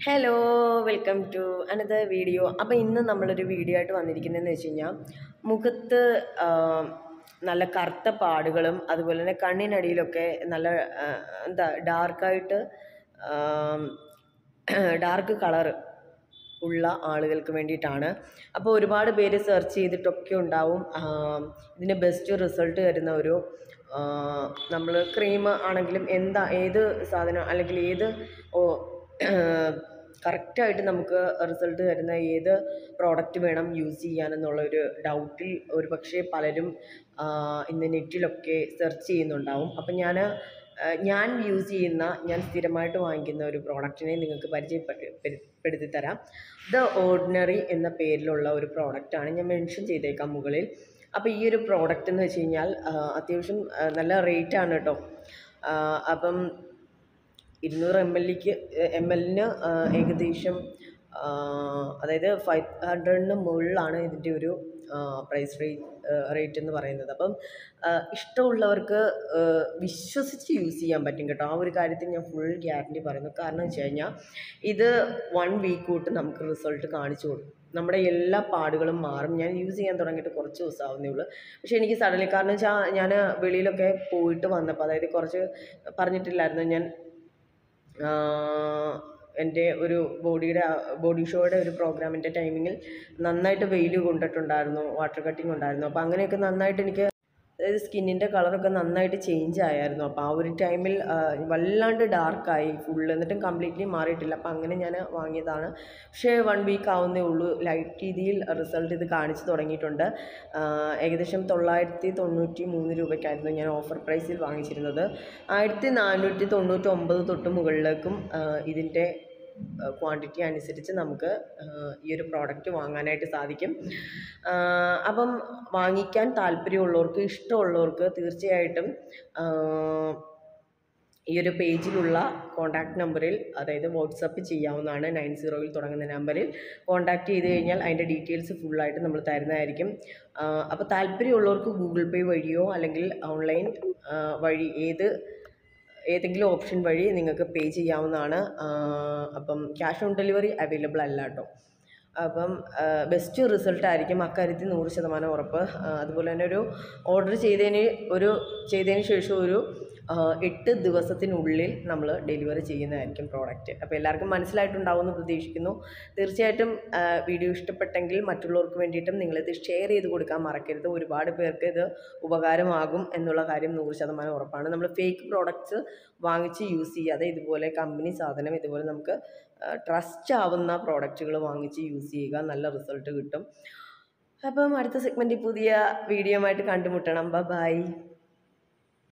hello welcome to another video അപ്പോൾ ഇന്ന് നമ്മളൊരു വീഡിയോ ആയിട്ട് വന്നിരിക്കുന്നതെന്ന് വെച്ച് കഴിഞ്ഞാൽ മുഖത്ത് ആ, നല്ല കറുത്ത പാടുകളും അതുപോലെ തന്നെ കണ്ണിനടിയിലൊക്കെ നല്ല ആ, എന്താ ഡാർക്കായിട്ട് ഡാർക്ക് കളർ ഉള്ള ആളുകൾക്ക് വേണ്ടിയിട്ടാണ് അപ്പോൾ ഒരുപാട് പേര് സെർച്ച് ചെയ്തിട്ടൊക്കെ ഉണ്ടാവും ആ, ഇതിന് ബെസ്റ്റ് റിസൾട്ട് തരുന്ന ഒരു നമ്മൾ ക്രീം ആണെങ്കിലും എന്താ ഏത് സാധനം അല്ലെങ്കിൽ ഏത് ഓ കറക്റ്റായിട്ട് നമുക്ക് റിസൾട്ട് തരുന്ന ഏത് പ്രോഡക്റ്റ് വേണം യൂസ് ചെയ്യാനെന്നുള്ള ഒരു ഡൗട്ടിൽ ഒരു പക്ഷേ പലരും ആ, ഇന്ന് നെറ്റിലൊക്കെ സെർച്ച് ചെയ്യുന്നുണ്ടാവും അപ്പം ഞാൻ ഞാൻ യൂസ് ചെയ്യുന്ന ഞാൻ സ്ഥിരമായിട്ട് വാങ്ങിക്കുന്ന ഒരു പ്രോഡക്റ്റിനെ നിങ്ങൾക്ക് പരിചയപ്പെടുത്തി തരാം ദ ഓർഡിനറി എന്ന പേരിലുള്ള ഒരു പ്രോഡക്റ്റാണ് ഞാൻ മെൻഷൻ ചെയ്തേക്കാം മുകളിൽ അപ്പോൾ ഈ ഒരു പ്രോഡക്റ്റ് എന്ന് വെച്ച് കഴിഞ്ഞാൽ ആ, അത്യാവശ്യം ആ, നല്ല റേറ്റ് ആണ് കേട്ടോ ആ, അപ്പം ഇരുന്നൂറ് എം എല്ലിക്ക് എം എല്ലിന് ഏകദേശം ആ, അതായത് ഫൈവ് ഹൺഡ്രഡിന് മുകളിലാണ് ഇതിൻ്റെ ഒരു പ്രൈസ് റേറ്റ് റേറ്റ് എന്ന് പറയുന്നത് അപ്പം ആ, ഇഷ്ടമുള്ളവർക്ക് ആ, വിശ്വസിച്ച് യൂസ് ചെയ്യാൻ പറ്റും കേട്ടോ ആ ഒരു കാര്യത്തിൽ ഞാൻ ഫുൾ ഗ്യാരണ്ടി പറയുന്നു കാരണം വെച്ച് കഴിഞ്ഞാൽ ഇത് വൺ വീക്ക് തൊട്ട് നമുക്ക് റിസൾട്ട് കാണിച്ചു കൊടുക്കും നമ്മുടെ എല്ലാ പാടുകളും മാറും ഞാൻ യൂസ് ചെയ്യാൻ തുടങ്ങിയിട്ട് കുറച്ച് ദിവസം ആവുന്നേ ഉള്ളൂ പക്ഷേ എനിക്ക് സഡൻലി കാരണം വെച്ചാൽ ഞാൻ വെളിയിലൊക്കെ പോയിട്ട് വന്നപ്പോൾ അതായത് കുറച്ച് പറഞ്ഞിട്ടില്ലായിരുന്നു ഞാൻ ആഹ് എൻ്റെ ഒരു ബോഡിയുടെ ബോഡി ഷോയുടെ ഒരു പ്രോഗ്രാമിൻ്റെ ടൈമിങ്ങിൽ നന്നായിട്ട് വെയിൽ കൊണ്ടിട്ടുണ്ടായിരുന്നു വാട്ടർ കട്ടിങ് ഉണ്ടായിരുന്നു അപ്പോൾ അങ്ങനെയൊക്കെ നന്നായിട്ട് എനിക്ക് അതായത് സ്കിന്നിൻ്റെ കളറൊക്കെ നന്നായിട്ട് ചേഞ്ച് ആയായിരുന്നു അപ്പോൾ ആ ഒരു ടൈമിൽ വല്ലാണ്ട് ഡാർക്കായി ഫുൾ എന്നിട്ടും കംപ്ലീറ്റ്ലി മാറിയിട്ടില്ല അപ്പോൾ അങ്ങനെ ഞാൻ വാങ്ങിയതാണ് പക്ഷേ വൺ വീക്ക് ആവുന്നേ ഉള്ളൂ ലൈറ്റ് രീതിയിൽ റിസൾട്ട് ഇത് കാണിച്ചു തുടങ്ങിയിട്ടുണ്ട് ആഹ് ഏകദേശം തൊള്ളായിരത്തി തൊണ്ണൂറ്റി മൂന്ന് രൂപയ്ക്കായിരുന്നു ഞാൻ ഓഫർ പ്രൈസിൽ വാങ്ങിച്ചിരുന്നത് ആയിരത്തി നാനൂറ്റി തൊണ്ണൂറ്റി ഒമ്പത് തൊട്ട് മുകളിലേക്കും ആഹ് ഇതിൻ്റെ ക്വാണ്ടിറ്റി അനുസരിച്ച് നമുക്ക് ആഹ് ഈ ഒരു പ്രോഡക്റ്റ് വാങ്ങാനായിട്ട് സാധിക്കും ആഹ് അപ്പം വാങ്ങിക്കാൻ താല്പര്യമുള്ളവർക്ക് ഇഷ്ടമുള്ളവർക്ക് തീർച്ചയായിട്ടും ആഹ് ഈ ഒരു പേജിലുള്ള കോൺടാക്റ്റ് നമ്പറിൽ അതായത് വാട്സപ്പ് ചെയ്യാവുന്നതാണ് നയൻ സീറോയിൽ തുടങ്ങുന്ന നമ്പറിൽ കോൺടാക്റ്റ് ചെയ്ത് കഴിഞ്ഞാൽ അതിൻ്റെ ഡീറ്റെയിൽസ് ഫുള്ളായിട്ട് നമ്മൾ തരുന്നതായിരിക്കും അപ്പോൾ താല്പര്യമുള്ളവർക്ക് ഗൂഗിൾ പേ വഴിയോ അല്ലെങ്കിൽ ഓൺലൈൻ വഴി ഏത് ഏതെങ്കിലും ഓപ്ഷൻ വഴി നിങ്ങൾക്ക് പേ ചെയ്യാവുന്നതാണ് ആ, അപ്പം ക്യാഷ് ഓൺ ഡെലിവറി അവൈലബിൾ അല്ല കേട്ടോ അപ്പം ബെസ്റ്റ് റിസൾട്ട് ആയിരിക്കും അക്കാര്യത്തിൽ നൂറ് ശതമാനം ഉറപ്പ് ആ, അതുപോലെ തന്നെ ഒരു ഓർഡർ ചെയ്തതിന് ഒരു ചെയ്തതിന് ശേഷം ഒരു ആ, എട്ട് ദിവസത്തിനുള്ളിൽ നമ്മൾ ഡെലിവറി ചെയ്യുന്നതായിരിക്കും പ്രോഡക്റ്റ് അപ്പോൾ എല്ലാവർക്കും മനസ്സിലായിട്ടുണ്ടാവുമെന്ന് പ്രതീക്ഷിക്കുന്നു തീർച്ചയായിട്ടും ആ, വീഡിയോ ഇഷ്ടപ്പെട്ടെങ്കിൽ മറ്റുള്ളവർക്ക് വേണ്ടിയിട്ടും നിങ്ങളിത് ഷെയർ ചെയ്ത് കൊടുക്കാൻ മറക്കരുത് ഒരുപാട് പേർക്ക് ഇത് ഉപകാരമാകും എന്നുള്ള കാര്യം നൂറ് ശതമാനം ഉറപ്പാണ് നമ്മൾ ഫേക്ക് പ്രോഡക്റ്റ്സ് വാങ്ങിച്ച് യൂസ് ചെയ്യാതെ ഇതുപോലെ കമ്പനി സാധനം ഇതുപോലെ നമുക്ക് ട്രസ്റ്റ് ആവുന്ന പ്രോഡക്റ്റുകൾ വാങ്ങിച്ച് യൂസ് ചെയ്യുക നല്ല റിസൾട്ട് കിട്ടും അപ്പം അടുത്ത സെഗ്മെൻറ്റിൽ പുതിയ വീഡിയോ ആയിട്ട് കണ്ടുമുട്ടണം ബൈ